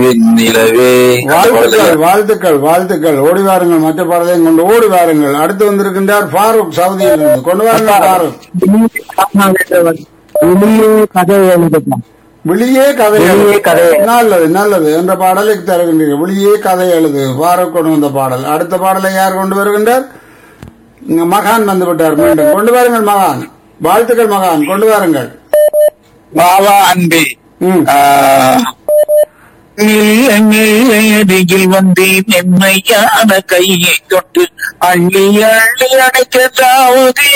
வெண்ணிலவே வாழ்த்துக்கள் வாழ்த்துக்கள் வாழ்த்துக்கள் ஓடி வாருங்கள் மற்ற பாடலையும் கொண்டு ஓடி வாருங்கள் அடுத்து வந்திருக்கின்றார் ஃபாரூக் சவுதியிலிருந்து கொண்டு வாருங்கள் ஃபாரூக் கதை எழுதுமா வெளியே கதை எழுது. வெளியே கதை எழுது. நல்லது நல்லது என்ற பாடலை தருகின்றீர்கள் வெளியே கதை எழுது ஃபாரூக் கொண்டு வந்த பாடல் அடுத்த பாடலை யார் கொண்டு வருகின்றார் இங்க மகான் வந்து விட்டார் மீண்டும் கொண்டு வாருங்கள் மகான் வாழ்த்துக்கள் மகான் கொண்டு வாருங்கள் பாவா அன்பே ம். அருகில் வந்தேன் மென்மையான கையை தொட்டு அள்ளி அள்ளி அடைக்கதாவதே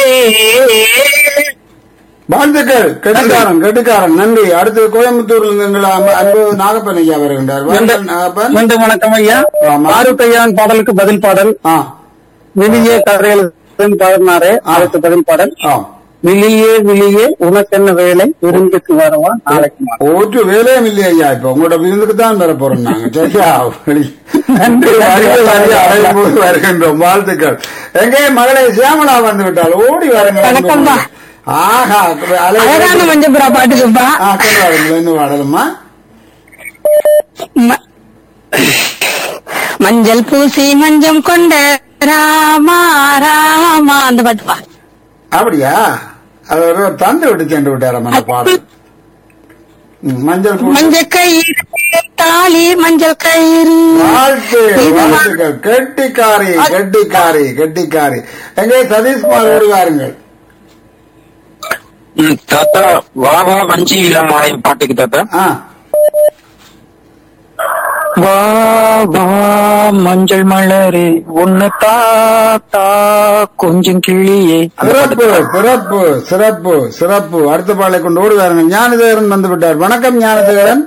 வாழ்த்துக்கள் கெட்டிக்காரன் கெட்டிக்காரன் நன்றி அடுத்து கோயம்புத்தூர்ல இருந்து எங்கள் அன்பு- அன்பு நாகப்பன் ஐயா வருகின்றார் வாருங்கள் நாகப்பன் மீண்டும் வணக்கம் ஐயா ஆமா. பாரூக் ஐயான் பாடலுக்கு பதில் பாடல் ஆ வெளியே கதைகள் பாடினாரே அதுக்கு பதில் பாடல் ஆ வெளியே வெளியே உனக்கென்ன வேலை விருந்துக்கு வரவா நாளைக்கு வா. ஒரு வேலையும் இல்லையா ஐயா இப்ப உங்களோட விருந்துக்கு தான் வர போறோம் நாங்க சரியா நன்றி வருக வருக அடையும் போது வருகின்றோம் வாழ்த்துக்கள் எங்கே மகளை சியாமலா வந்து விட்டால் ஓடி வருங்க வணக்கம்ப்பா. ஆஹா அலை- அழகான மஞ்சபுரா பாட்டுக்குப்பா ஆ, கொண்டு வாருங்கள் என்ன பாடலுமா ம- மஞ்சள் பூசி மஞ்சம் கொண்ட ராமா ராமா அந்த பாட்டுப்பா அப்படியா அது ஒரு தந்து விட்டு சென்று விட்டாராம் அந்த பாடல் ம், மஞ்சள் பூ- மஞ்சள் கயிறு தாலி மஞ்சள் கயிறு வாழ்த்து இது மா- வாழ்த்துக்கள் கெட்டிக்காரி கெட்டிக்காரி கெட்டிக்காரி எங்கே சதீஷ்குமார் ஓடி வாருங்கள் ம், தாத்தா வா வா வஞ்சி இளமாலை பாட்டுக்கு தாத்தா ஆ வா வா மஞ்சள் மலரே உன்னை தாத்தா கொஞ்சம் கிளியே சிறப்பு சிறப்பு சிறப்பு சிறப்பு அடுத்த பாடலை கொண்டு ஓடி வாருங்கள் ஞானசேகரன் வந்து விட்டார் வணக்கம் ஞானசேகரன்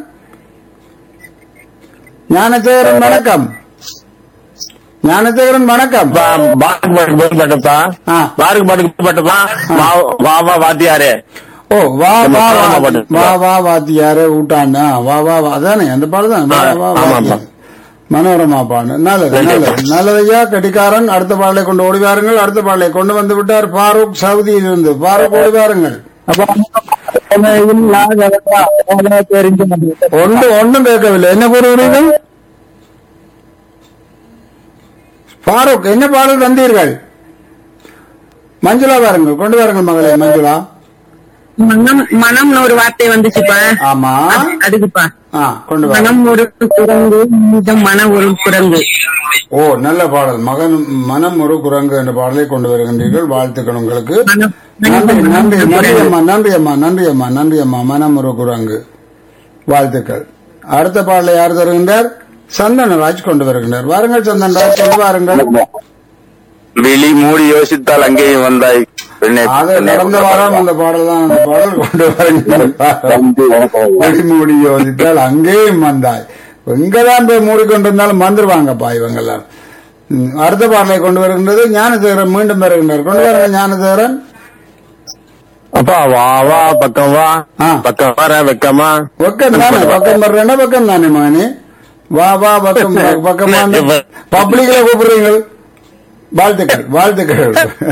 ஞானசேகரன் வணக்கம் ஞானசேகரன் வணக்கம் பாருக்கு பாட்டுக்கு பதில் பாட்டுப்பா ஆ. பாருக்கு பாட்டுக்கு பாட்டுப்பா வா- வா வா வாத்தியாரே ஓ வா நம்ம வா பாடமா வா பாடு. வா வா வாத்தியாரே ஊட்டாண்டா வா வா வா அதானே அந்த பாடல் தான் வா ஆ, வா ஆமா, வாத்தியார். ஆமா. மனோரமா பாடு நல்லது நல்லது நல்லதையா கடிகாரன் அடுத்த பாடலை கொண்டு ஓடி வாருங்கள் அடுத்த பாடலை கொண்டு வந்து விட்டார் ஃபாரூக் சவுதியில் இருந்து ஃபாரூக் ஓடி வாருங்கள் தெரிஞ்சு ஒன்று ஒன்றும் கேட்கவில்லை என்ன கூறுகிறீர்கள் ஃபாரூக் என்ன பாடல் தந்தீர்கள் மஞ்சுளா வாருங்கள் கொண்டு வாருங்கள் மகளே மஞ்சுளா மனம் மனம்னு ஒரு வார்த்தை வந்துச்சுப்பா ஆமா அதுக்குப்பா ஆ கொண்டு வாருங்கள் மனம் ஒரு குரங்கு மீதம் மன ஒரு குரங்கு ஓ நல்ல பாடல் மகன் மனம் ஒரு குரங்கு என்ற பாடலை கொண்டு வருகின்றீர்கள் வாழ்த்துக்கள் உங்களுக்கு மனம் நன்றி மனம் நன்றி ஒரு நன்றி குரங்கு. அம்மா நன்றி அம்மா நன்றி அம்மா நன்றி அம்மா மனம் ஒரு குரங்கு வாழ்த்துக்கள் அடுத்த பாடலை யார் தருகின்றார் சந்தனராஜ் கொண்டு வருகின்றார் வாருங்கள் சந்தனராஜ் கொண்டு வாருங்கள் வெளி மூடி யோசித்தால் அங்கேயும் வந்தாய் பெண்ணே. அது நடந்த வாரம் அந்த பாடல் தான் அந்த பாடல் கொண்டு வருகின்றார் மூடி யோசித்தால் அங்கேயும் வந்தாய் எங்கதான் போய் மூடிக்கொண்டிருந்தாலும் வந்துருவாங்கப்பா இவங்கெல்லாம் ம், அடுத்த பாடலை கொண்டு வருகின்றது ஞானசேகரன் மீண்டும் வருகின்றார் கொண்டு வாருங்க ஞானசேகரன் அப்பா வா வா பக்கம் வா ஆ. பக்கம் வர வெக்கமா பக்கம் தானே பக்கம் வர்றேன்னா பக்கம் தானே மகனே வா வா பக்கம் பக்கமா பப்ளிக்ல கூப்பிடுறீங்க வாழ்த்துக்கள் வாழ்த்துக்கள்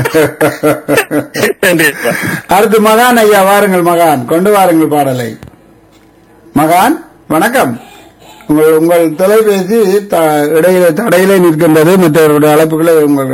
அடுத்து மகான் ஐயா வாருங்கள் மகான் கொண்டு வாருங்கள் பாடலை மகான் வணக்கம் உங்கள் உங்கள் தொலைபேசி த- இடையில தடையிலே நிற்கின்றது மற்றவருடைய அழைப்புகளை உங்கள்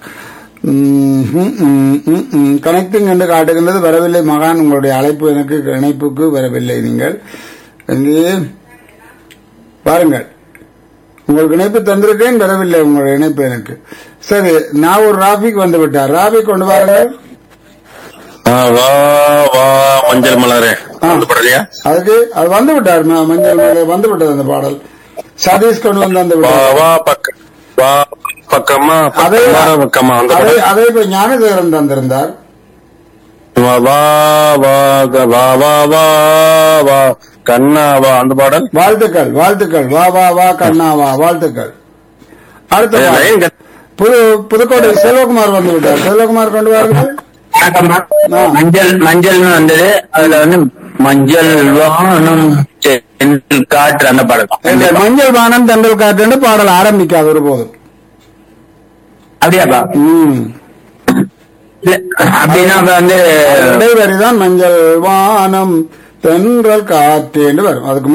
கனெக்டிங் என்று காட்டுகின்றது வரவில்லை மகான் உங்களுடைய அழைப்பு எனக்கு இணைப்புக்கு வரவில்லை நீங்கள் இங்கே பாருங்கள் உங்களுக்கு இணைப்பு தந்திருக்கேன் வரவில்லை உங்களுடைய இணைப்பு எனக்கு சரி நான் ஒரு ராபிக் வந்து விட்டார் ராபிக் கொண்டு வாருங்கள் ஆ, வா வா மஞ்சள் மலரே ஆ. அந்த படலையா அதுக்கு அது வந்து விட்டார் ம- மஞ்சள் மேலே வந்து விட்டது அந்த பாடல் சதீஷ் கொண்டு வந்து அந்த வா விட்டார் வா பக்கம் வா பக்கமா அதை பக்கம் வர வெக்கமா அந்த அதை படம் அதை இப்ப ஞானதேவரன் தந்திருந்தார் வா வா வா க- வா வா வா வா கண்ணா வா அந்த பாடல் வாழ்த்துக்கள் வாழ்த்துக்கள் வா வா வா கண்ணா வா வாழ்த்துக்கள் அடுத்த ஏய், பாடல். லைன் கட்- புது புதுக்கோட்டை செல்வகுமார் வந்து விட்டார் செல்வகுமார் கொண்டு வாருங்கள் ஆ. மஞ்சள் மஞ்சள்னு வந்தது அதுல வந்து மஞ்சள் வானம் செந்தில் காற்று அந்த பாடல் இந்த மஞ்சள் வானம் தென்றல் காற்று பாடல் ஆரம்பிக்காது ஒருபோதும் அப்படியாப்பா ம். இல்ல, அப்படின்னா அப்ப வந்து இடைவெளிதான் மஞ்சள் வானம் தென்றல் காற்று என்று வரும் அதுக்கு